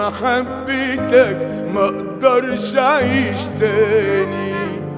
محبتك ما اقدرش اعيش تاني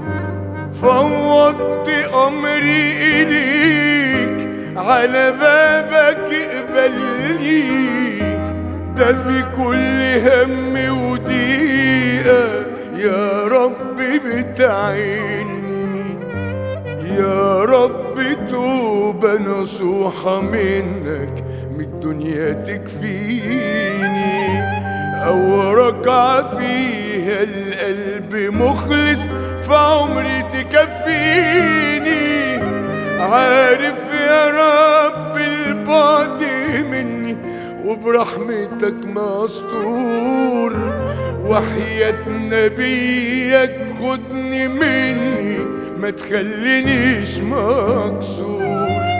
فوضت امري اليك على بابك اقبلني ده في كل هم وضيقة يا رب بتعيني يا رب توبة نصوحة منك من الدنيا تكفيني أو ركعة فيها القلب مخلص في عمري تكفيني عارف يا رب البعد مني وبرحمتك مستور وحياة نبيك خدني مني ما تخلينيش مكسور